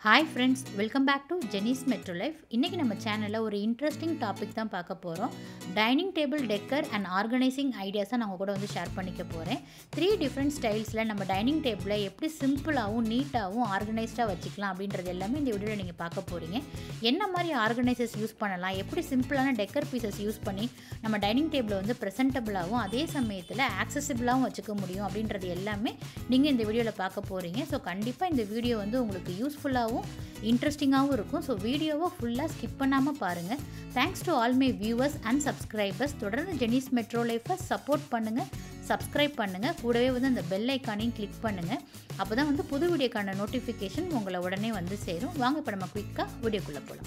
hi friends welcome back to Jenis metro life இன்றைக்கி நம்ம சேனலில் ஒரு இன்ட்ரெஸ்டிங் டாபிக் தான் பார்க்க போகிறோம் dining table decor and organising ஐடியாஸை நான் உங்க கூட வந்து ஷேர் பண்ணிக்க போகிறேன் த்ரீ டிஃப்ரெண்ட் ஸ்டைல்ஸில் நம்ம டைனிங் டேபிளை எப்படி சிம்பிளாகவும் நீட்டாகவும் ஆர்கனைஸ்டாக வச்சுக்கலாம் அப்படின்றது எல்லாமே இந்த வீடியோவில் நீங்கள் பார்க்க போகிறீங்க என்ன மாதிரி ஆர்கனைசர்ஸ் யூஸ் பண்ணலாம் எப்படி சிம்பிளான டெக்கர் பீசஸ் யூஸ் பண்ணி நம்ம டைனிங் டேபிளை வந்து ப்ரெசென்டபுளாகவும் அதே சமயத்தில் ஆக்சசிபிளாகவும் வச்சுக்க முடியும் அப்படின்றது எல்லாமே நீங்கள் இந்த வீடியோவில் பார்க்க போகிறீங்க ஸோ கண்டிப்பாக இந்த வீடியோ வந்து உங்களுக்கு யூஸ்ஃபுல்லாகவும் இன்ட்ரெஸ்டிங்காகவும் இருக்கும் ஸோ வீடியோவை ஃபுல்லாக ஸ்கிப் பண்ணாமல் பாருங்கள் thanks to all my viewers and subscribers தொடர்ந்து ஜெனிஸ் மெட்ரோ லைஃப்பை சப்போர்ட் பண்ணுங்கள் சப்ஸ்கிரைப் பண்ணுங்கள் கூடவே வந்து அந்த பெல் ஐக்கானையும் கிளிக் பண்ணுங்கள் அப்போ தான் வந்து புது வீடியோக்கான நோட்டிஃபிகேஷன் உங்களை உடனே வந்து சேரும் வாங்க இப்போ நம்ம குயிக்காக வீடியோக்குள்ளே போகலாம்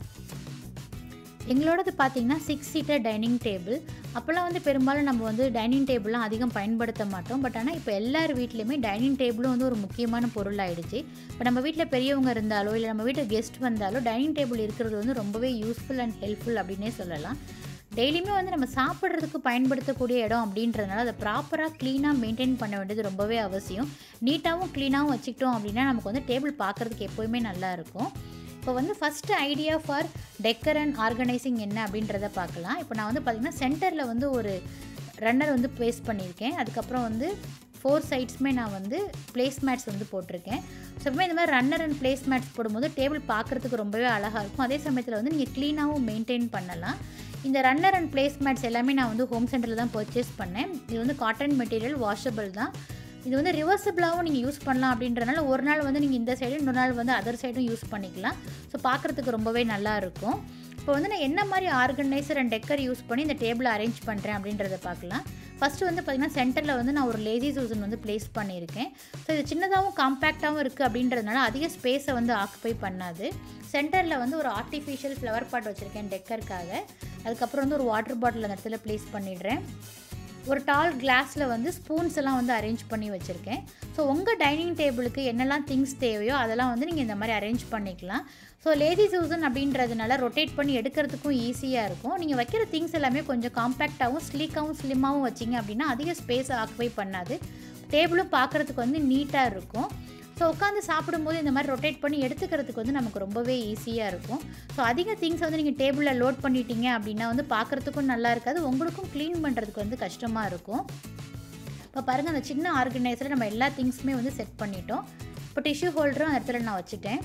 எங்களோடது பார்த்தீங்கன்னா சிக்ஸ் சீட்டர் டைனிங் டேபிள் அப்போல்லாம் வந்து பெரும்பாலும் நம்ம வந்து டைனிங் டேபிள்லாம் அதிகம் பயன்படுத்த மாட்டோம் பட் ஆனால் இப்போ எல்லார் வீட்லேயுமே டைனிங் டேபிளும் வந்து ஒரு முக்கியமான பொருள் ஆயிடுச்சு இப்போ நம்ம வீட்டில் பெரியவங்க இருந்தாலோ இல்லை நம்ம வீட்டில் கெஸ்ட் வந்தாலோ டைனிங் டேபிள் இருக்கிறது வந்து ரொம்பவே யூஸ்ஃபுல் அண்ட் ஹெல்ப்ஃபுல் அப்படின்னே சொல்லலாம் டெய்லியுமே வந்து நம்ம சாப்பிட்றதுக்கு பயன்படுத்தக்கூடிய இடம் அப்படின்றதுனால அதை ப்ராப்பராக க்ளீனாக மெயின்டைன் பண்ண வேண்டியது ரொம்பவே அவசியம் நீட்டாகவும் க்ளீனாகவும் வச்சுக்கிட்டோம் அப்படின்னா நமக்கு வந்து டேபிள் பார்க்குறதுக்கு எப்போயுமே நல்லா இருக்கும் இப்போ வந்து first idea for decor and organising என்ன அப்படின்றத பார்க்கலாம் இப்போ நான் வந்து பார்த்திங்கன்னா சென்டரில் வந்து ஒரு ரன்னர் வந்து ப்ளேஸ் பண்ணியிருக்கேன் அதுக்கப்புறம் வந்து ஃபோர் சைட்ஸுமே நான் வந்து பிளேஸ் மேட்ஸ் வந்து போட்டிருக்கேன் ஸோ எப்பவுமே இந்த மாதிரி ரன்னர் அண்ட் பிளேஸ் மேட்ஸ் போடும்போது டேபிள் பார்க்குறதுக்கு ரொம்பவே அழகாக இருக்கும் அதே சமயத்தில் வந்து நீங்கள் க்ளீனாகவும் மெயின்டைன் பண்ணலாம் இந்த ரன்னர் அண்ட் பிளேஸ் மேட்ஸ் எல்லாமே நான் வந்து ஹோம் சென்டரில் தான் பர்ச்சேஸ் பண்ணேன் இது வந்து காட்டன் மெட்டீரியல் வாஷபிள் தான் இது வந்து ரிவர்சபிளாகவும் நீங்கள் யூஸ் பண்ணலாம் அப்படின்றனால ஒரு நாள் வந்து நீங்கள் இந்த சைடும் இன்னொரு நாள் வந்து அதர் சைடும் யூஸ் பண்ணிக்கலாம் ஸோ பார்க்குறதுக்கு ரொம்பவே நல்லா இருக்கும் இப்போ வந்து நான் என்ன மாதிரி ஆர்கனைசர் அண்ட் டெக்கர் யூஸ் பண்ணி இந்த டேபிளை அரேஞ்ச் பண்ணுறேன் அப்படின்றத பார்க்கலாம் ஃபஸ்ட்டு வந்து பார்த்திங்கன்னா சென்டரில் வந்து நான் ஒரு லேசி சூசன் வந்து ப்ளேஸ் பண்ணியிருக்கேன் ஸோ இது சின்னதாகவும் காம்பேக்டாகவும் இருக்குது அப்படின்றதுனால அதிக ஸ்பேஸை வந்து ஆக்குப்பை பண்ணாது சென்டரில் வந்து ஒரு ஆர்டிஃபிஷியல் ஃப்ளவர் பாட் வச்சுருக்கேன் டெக்கருக்காக அதுக்கப்புறம் வந்து ஒரு வாட்டர் பாட்டில் அந்த இடத்துல ப்ளேஸ் பண்ணிடுறேன் ஒரு டால் கிளாஸில் வந்து ஸ்பூன்ஸ் எல்லாம் வந்து அரேஞ்ச் பண்ணி வச்சுருக்கேன் ஸோ உங்கள் டைனிங் டேபிளுக்கு என்னெல்லாம் திங்ஸ் தேவையோ அதெல்லாம் வந்து நீங்கள் இந்த மாதிரி அரேஞ்ச் பண்ணிக்கலாம் ஸோ லேடி சூசன் அப்படின்றதுனால ரொட்டேட் பண்ணி எடுக்கிறதுக்கும் ஈஸியாக இருக்கும் நீங்கள் வைக்கிற திங்ஸ் எல்லாமே கொஞ்சம் காம்பேக்டாகவும் ஸ்லீக்காகவும் ஸ்லிம்மாகவும் வச்சிங்க அப்படின்னா அதிக ஸ்பேஸை ஆக்குபை பண்ணாது டேபிளும் பார்க்குறதுக்கு வந்து நீட்டாக இருக்கும் ஸோ உட்காந்து சாப்பிடும்போது இந்த மாதிரி ரொட்டேட் பண்ணி எடுத்துக்கிறதுக்கு வந்து நமக்கு ரொம்பவே ஈஸியாக இருக்கும் ஸோ அதிக திங்ஸ் வந்து நீங்கள் டேபிளில் லோட் பண்ணிட்டீங்க அப்படின்னா வந்து பார்க்குறதுக்கும் நல்லா இருக்காது உங்களுக்கும் க்ளீன் பண்ணுறதுக்கு வந்து கஷ்டமாக இருக்கும் இப்போ பாருங்கள் அந்த சின்ன ஆர்கனைசரில் நம்ம எல்லா திங்ஸுமே வந்து செட் பண்ணிட்டோம் இப்போ டிஷ்யூ ஹோல்டரும் அந்த இடத்துல நான் வச்சுட்டேன்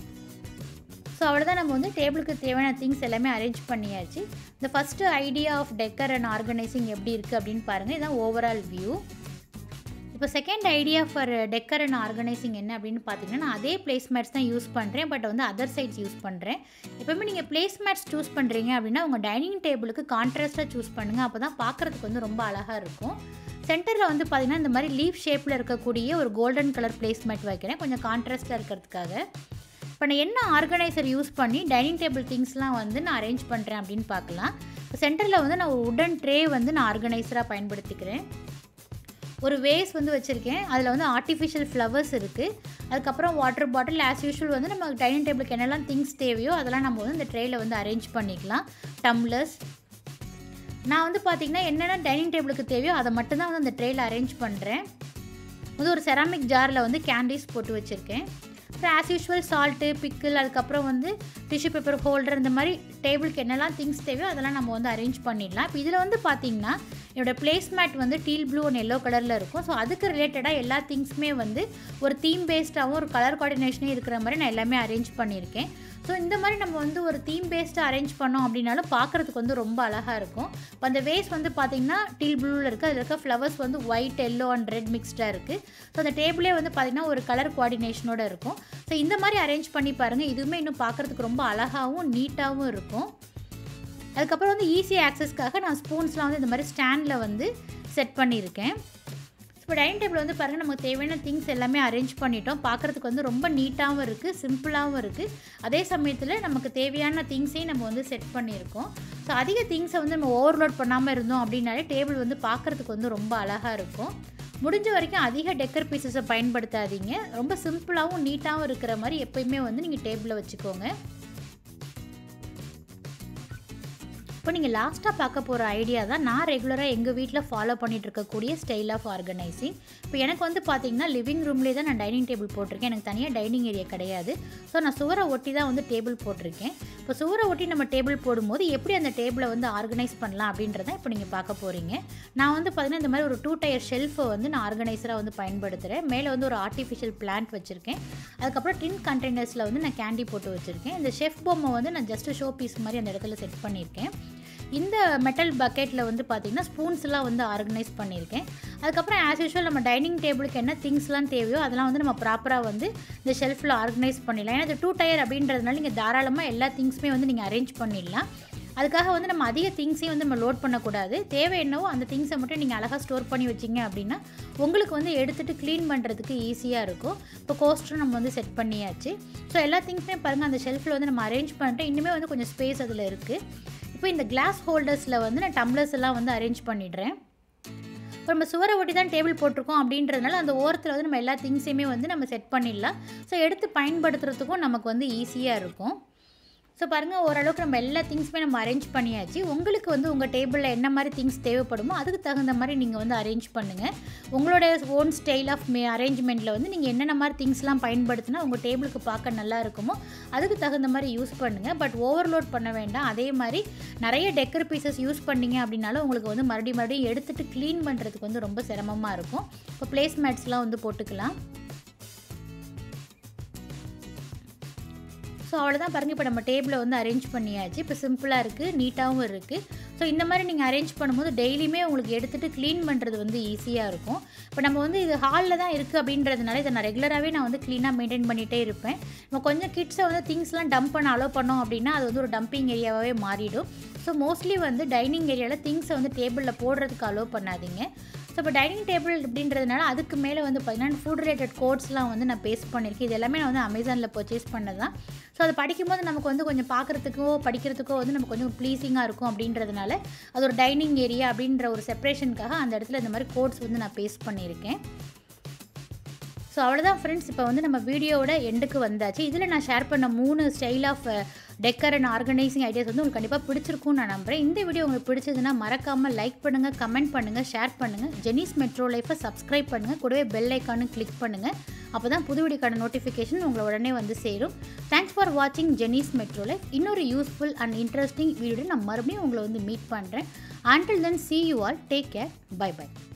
ஸோ அவ்வளோதான் நம்ம வந்து டேபிளுக்கு தேவையான திங்ஸ் எல்லாமே அரேஞ்ச் பண்ணியாச்சு இந்த first idea of decor and organising எப்படி இருக்குது அப்படின்னு பாருங்கள் இதுதான் ஓவரால் வியூ இப்போ second idea for decor and organising என்ன அப்படின்னு பார்த்தீங்கன்னா நான் அதே பிளேஸ்மேட்ஸ் தான் யூஸ் பண்ணுறேன் பட் வந்து அதர் சைட்ஸ் யூஸ் பண்ணுறேன் எப்போவுமே நீங்கள் பிளேஸ்மேட்ஸ் சூஸ் பண்ணுறீங்க அப்படின்னா உங்கள் டைனிங் டேபிளுக்கு கான்ட்ராஸ்ட்டாக சூஸ் பண்ணுங்கள் அப்போ தான் பார்க்குறதுக்கு வந்து ரொம்ப அழகாக இருக்கும் சென்டரில் வந்து பார்த்திங்கன்னா இந்த மாதிரி லீஃப் ஷேப்பில் இருக்கக்கூடிய ஒரு கோல்டன் கலர் பிளேஸ்மேட் வைக்கிறேன் கொஞ்சம் கான்ட்ராஸ்ட்டாக இருக்கிறதுக்காக இப்போ நான் என்ன ஆர்கனைசர் யூஸ் பண்ணி டைனிங் டேபிள் திங்ஸ்லாம் வந்து நான் அரேஞ்ச் பண்ணுறேன் அப்படின்னு பார்க்கலாம் இப்போ சென்டரில் வந்து நான் ஒரு உடன் ட்ரே வந்து நான் ஆர்கனைசராக பயன்படுத்திக்கிறேன் ஒரு வேஸ் வந்து வச்சுருக்கேன் அதில் வந்து ஆர்டிஃபிஷியல் ஃப்ளவர்ஸ் இருக்குது அதுக்கப்புறம் வாட்டர் பாட்டில் ஆஸ் யூஷுவல் வந்து நம்ம டைனிங் டேபிளுக்கு என்னெல்லாம் திங்ஸ் தேவையோ அதெல்லாம் நம்ம வந்து இந்த ட்ரேயில் வந்து அரேஞ்ச் பண்ணிக்கலாம் டம்ளர்ஸ் நான் வந்து பார்த்திங்கன்னா என்னென்ன டைனிங் டேபிளுக்கு தேவையோ அதை மட்டும்தான் வந்து அந்த ட்ரேயில் அரேஞ்ச் பண்ணுறேன் வந்து ஒரு செராமிக் ஜாரில் வந்து கேண்டீஸ் போட்டு வச்சுருக்கேன் அப்புறம் ஆஸ் யூஷுவல் சால்ட்டு பிக்கிள் அதுக்கப்புறம் வந்து டிஷ்யூ பேப்பர் ஹோல்டர் இந்த மாதிரி டேபிளுக்கு என்னெல்லாம் திங்ஸ் தேவையோ அதெல்லாம் நம்ம வந்து அரேஞ்ச் பண்ணிடலாம் இப்போ இதில் வந்து பார்த்திங்கன்னா என்னோடய பிளேஸ்மேட் வந்து டீல் ப்ளூ அண்ட் எல்லோ கலரில் இருக்கும் ஸோ அதுக்கு ரிலேட்டடாக எல்லா திங்ஸுமே வந்து ஒரு தீம் பேஸ்டாகவும் ஒரு கலர் கோஆர்டினேஷனே இருக்கிற மாதிரி நான் எல்லாமே அரேஞ்ச் பண்ணியிருக்கேன் ஸோ இந்த மாதிரி நம்ம வந்து ஒரு தீம் பேஸ்டாக அரேஞ்ச் பண்ணோம் அப்படின்னாலும் பார்க்குறதுக்கு வந்து ரொம்ப அழகாக இருக்கும் இப்போ அந்த வேஸ் வந்து பார்த்திங்கன்னா டீல் ப்ளூவில் இருக்குது அதில் இருக்க ஃப்ளவர்ஸ் வந்து ஒயிட் எல்லோ அண்ட் ரெட் மிக்ஸ்டாக இருக்குது ஸோ அந்த டேபிளே வந்து பார்த்திங்கன்னா ஒரு கலர் கோஆர்டினேஷனோட இருக்கும் ஸோ இந்த மாதிரி அரேஞ்ச் பண்ணி பாருங்கள் இதுவுமே இன்னும் பார்க்குறதுக்கு ரொம்ப அழகாகவும் நீட்டாகவும் இருக்கும் அதுக்கப்புறம் வந்து ஈஸி ஆக்சஸ்க்காக நான் ஸ்பூன்ஸ்லாம் வந்து இந்த மாதிரி ஸ்டாண்டில் வந்து செட் பண்ணியிருக்கேன் இப்போ டைனிங் டேபிள் வந்து பாருங்கள் நமக்கு தேவையான திங்ஸ் எல்லாமே அரேஞ்ச் பண்ணிட்டோம் பார்க்குறதுக்கு வந்து ரொம்ப நீட்டாகவும் இருக்குது சிம்பிளாகவும் இருக்குது அதே சமயத்தில் நமக்கு தேவையான திங்ஸையும் நம்ம வந்து செட் பண்ணியிருக்கோம் ஸோ அதிக திங்ஸை வந்து நம்ம ஓவர்லோட் பண்ணாமல் இருந்தோம் அப்படின்னாலே டேபிள் வந்து பார்க்குறதுக்கு வந்து ரொம்ப அழகாக இருக்கும் முடிஞ்ச வரைக்கும் அதிக டெக்கர் பீசஸை பயன்படுத்தாதீங்க ரொம்ப சிம்பிளாகவும் நீட்டாகவும் இருக்கிற மாதிரி எப்போயுமே வந்து நீங்கள் டேபிளில் வச்சுக்கோங்க இப்போ இப்போ நீங்கள் லாஸ்ட்டாக பார்க்க போகிற ஐடியா தான் நான் ரெகுலராக எங்கள் வீட்டில் ஃபாலோ பண்ணிட்டு இருக்கக்கூடிய ஸ்டைல் ஆஃப் ஆர்கனைசிங் இப்போ எனக்கு வந்து பார்த்தீங்கன்னா லிவிங் ரூம்லேயே தான் நான் டைனிங் டேபிள் போட்டிருக்கேன் எனக்கு தனியாக டைனிங் ஏரியா கிடையாது ஸோ நான் சுவரை ஒட்டி தான் வந்து டேபிள் போட்டிருக்கேன் இப்போ சுவரை ஒட்டி நம்ம டேபிள் போடும்போது எப்படி அந்த டேபிளை வந்து ஆர்கனைஸ் பண்ணலாம் அப்படின்றத இப்போ நீங்கள் பார்க்க போகிறீங்க நான் வந்து பார்த்தீங்கன்னா இந்த மாதிரி ஒரு டூ டயர் ஷெல்ஃபை வந்து நான் ஆர்கனைசராக வந்து பயன்படுத்துகிறேன் மேலே வந்து ஒரு ஆர்டிஃபிஷியல் பிளான்ட் வச்சுருக்கேன் அதுக்கப்புறம் டின் கண்டெய்னர்ஸில் வந்து நான் கேண்டி போட்டு வச்சுருக்கேன் இந்த ஷெஃப் பொம்மை வந்து நான் ஜஸ்ட் ஷோ பீஸ் மாதிரி அந்த இடத்துல செட் பண்ணியிருக்கேன் இந்த மெட்டல் பக்கெட்டில் வந்து பார்த்திங்கன்னா ஸ்பூன்ஸ்லாம் வந்து ஆர்கனைஸ் பண்ணியிருக்கேன் அதுக்கப்புறம் ஆஸ் யூஷுவல் நம்ம டைனிங் டேபிளுக்கு என்ன திங்ஸ்லாம் தேவையோ அதெல்லாம் வந்து நம்ம ப்ராப்பராக வந்து இந்த ஷெல்ஃபில் ஆர்கனைஸ் பண்ணிடலாம் ஏன்னா இது டூ டயர் அப்படின்றதுனால நீங்கள் தாராளமாக எல்லா திங்ஸுமே வந்து நீங்கள் அரேஞ்ச் பண்ணிடலாம் அதுக்காக வந்து நம்ம அதிக திங்ஸையும் வந்து நம்ம லோட் பண்ணக்கூடாது தேவை என்னவோ அந்த திங்ஸை மட்டும் நீங்கள் அழகாக ஸ்டோர் பண்ணி வச்சிங்க அப்படின்னா உங்களுக்கு வந்து எடுத்துகிட்டு க்ளீன் பண்ணுறதுக்கு ஈஸியாக இருக்கும் இப்போ கோஸ்டரும் நம்ம வந்து செட் பண்ணியாச்சு ஸோ எல்லா திங்ஸுமே பாருங்கள் அந்த ஷெல்ஃபில் வந்து நம்ம அரேஞ்ச் பண்ணிட்டு இன்னுமே வந்து கொஞ்சம் ஸ்பேஸ் அதில் இருக்குது இப்போ இந்த கிளாஸ் ஹோல்டர்ஸில் வந்து நான் டம்ளர்ஸ் எல்லாம் வந்து அரேஞ்ச் பண்ணிடுறேன் இப்போ நம்ம சுவரை ஒட்டி தான் டேபிள் போட்டிருக்கோம் அப்படின்றதுனால அந்த ஓரத்தில் வந்து நம்ம எல்லா திங்ஸையுமே வந்து நம்ம செட் பண்ணிடலாம் ஸோ எடுத்து பயன்படுத்துறதுக்கும் நமக்கு வந்து ஈஸியாக இருக்கும் ஸோ பாருங்கள் ஓரளவுக்கு நம்ம எல்லா திங்ஸுமே நம்ம அரேஞ்ச் பண்ணியாச்சு உங்களுக்கு வந்து உங்கள் டேபிளில் என்ன மாதிரி திங்ஸ் தேவைப்படுமோ அதுக்கு தகுந்த மாதிரி நீங்கள் வந்து அரேஞ்ச் பண்ணுங்கள் உங்களோட ஓன் ஸ்டைல் ஆஃப் மே அரேஞ்ச்மெண்ட்டில் வந்து நீங்கள் என்னென்ன மாதிரி திங்ஸ்லாம் பயன்படுத்தினா உங்கள் டேபிளுக்கு பார்க்க நல்லா இருக்குமோ அதுக்கு தகுந்த மாதிரி யூஸ் பண்ணுங்கள் பட் ஓவர்லோட் பண்ண வேண்டாம் அதே மாதிரி நிறைய டெக்கர் பீசஸ் யூஸ் பண்ணீங்க அப்படின்னாலும் உங்களுக்கு வந்து மறுபடியும் மறுபடியும் எடுத்துகிட்டு க்ளீன் பண்ணுறதுக்கு வந்து ரொம்ப சிரமமாக இருக்கும் இப்போ பிளேஸ் மேட்ஸ்லாம் வந்து போட்டுக்கலாம் ஸோ அவ்வளோதான் பாருங்கள் இப்போ நம்ம டேபிளை வந்து அரேஞ்ச் பண்ணியாச்சு இப்போ சிம்பிளாக இருக்குது நீட்டாகவும் இருக்குது ஸோ இந்த மாதிரி நீங்கள் அரேஞ்ச் பண்ணும்போது டெய்லியுமே உங்களுக்கு எடுத்துகிட்டு க்ளீன் பண்ணுறது வந்து ஈஸியாக இருக்கும் இப்போ நம்ம வந்து இது ஹாலில் தான் இருக்குது அப்படின்றதுனால இதை நான் ரெகுலராகவே நான் வந்து க்ளீனாக மெயின்டைன் பண்ணிகிட்டே இருப்பேன் நம்ம கொஞ்சம் கிட்ஸை வந்து திங்ஸ்லாம் டம்ப் பண்ண அலோவ் பண்ணோம் அப்படின்னா அது வந்து ஒரு டம்பிங் ஏரியாவாகவே மாறிடும் ஸோ மோஸ்ட்லி வந்து டைனிங் ஏரியாவில் திங்ஸை வந்து டேபிளில் போடுறதுக்கு அலோவ் பண்ணாதீங்க ஸோ இப்போ டைனிங் டேபிள் அப்படின்றதுனால அதுக்கு மேலே வந்து பார்த்தீங்கன்னா ஃபுட் ரிலேட்டட் கோட்ஸ்லாம் வந்து நான் பேஸ்ட் பண்ணியிருக்கேன் இது எல்லாமே நான் வந்து அமேசானில் பர்ச்சேஸ் பண்ணது தான் ஸோ அதை படிக்கும்போது நமக்கு வந்து கொஞ்சம் பார்க்குறதுக்கோ படிக்கிறதுக்கோ வந்து நமக்கு கொஞ்சம் ப்ளீஸிங்காக இருக்கும் அப்படின்றதுனால அது ஒரு டைனிங் ஏரியா அப்படின்ற ஒரு செப்பரேஷனுக்காக அந்த இடத்துல இந்த மாதிரி கோட்ஸ் வந்து நான் பேஸ்ட் பண்ணியிருக்கேன் ஸோ அவ்வளோதான் ஃப்ரெண்ட்ஸ் இப்போ வந்து நம்ம வீடியோவோட எண்டுக்கு வந்தாச்சு இதில் நான் ஷேர் பண்ண மூணு style of decor and organising ideas வந்து உங்களுக்கு கண்டிப்பாக பிடிச்சிருக்கும்னு நான் நம்புகிறேன் இந்த வீடியோ உங்களுக்கு பிடிச்சதுன்னா மறக்காமல் லைக் பண்ணுங்கள் கமெண்ட் பண்ணுங்கள் ஷேர் பண்ணுங்கள் ஜெனிஸ் மெட்ரோ லைஃப்பை சப்ஸ்கிரைப் பண்ணுங்கள் கூடவே பெல் ஐக்கானு கிளிக் பண்ணுங்கள் அப்போ தான் புது வீடியோக்கான நோட்டிஃபிகேஷன் உங்களை உடனே வந்து சேரும் தேங்க்ஸ் ஃபார் வாட்சிங் ஜெனிஸ் மெட்ரோ லைஃப் இன்னொரு யூஸ்ஃபுல் அண்ட் இன்ட்ரெஸ்டிங் வீடியோ நான் மறுபடியும் உங்களை வந்து மீட் பண்ணுறேன் until then see you all take care bye by